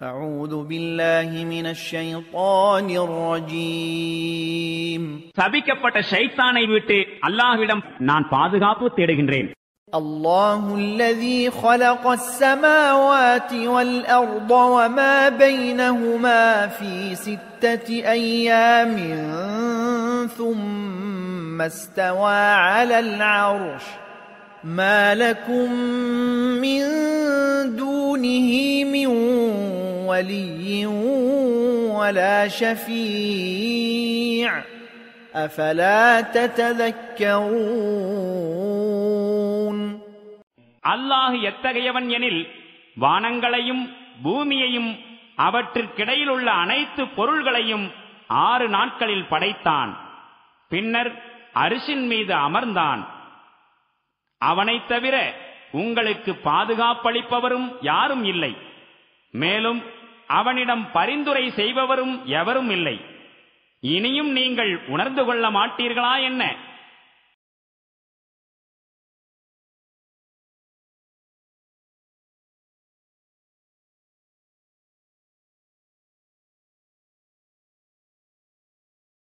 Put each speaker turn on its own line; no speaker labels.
أعوذ بالله من الشيطان الرجيم
சபிக்கப்பட்ட ஷைத்தானை விட்டு அல்லாஹ்விடம் நான் பாதுகாப்பு தேடுகின்றேன்
الله الذي خلق السماوات والأرض وما بينهما في ستة أيام ثم استوى على العرش ما لكم من دونه من ولي ولا شفيع أفلا تتذكرون
அல்லாஹ் எத்தகையவன் எனில் வானங்களையும் பூமியையும் அவற்றிற்கிடையில் உள்ள அனைத்து பொருள்களையும் ஆறு நாட்களில் படைத்தான் பின்னர் அரிசின் மீது அமர்ந்தான் அவனைத் தவிர உங்களுக்கு பாதுகாப்பளிப்பவரும் யாரும் இல்லை மேலும் அவனிடம் பரிந்துரை செய்பவரும் எவரும் இல்லை இனியும் நீங்கள் உணர்ந்து கொள்ள மாட்டீர்களா என்ன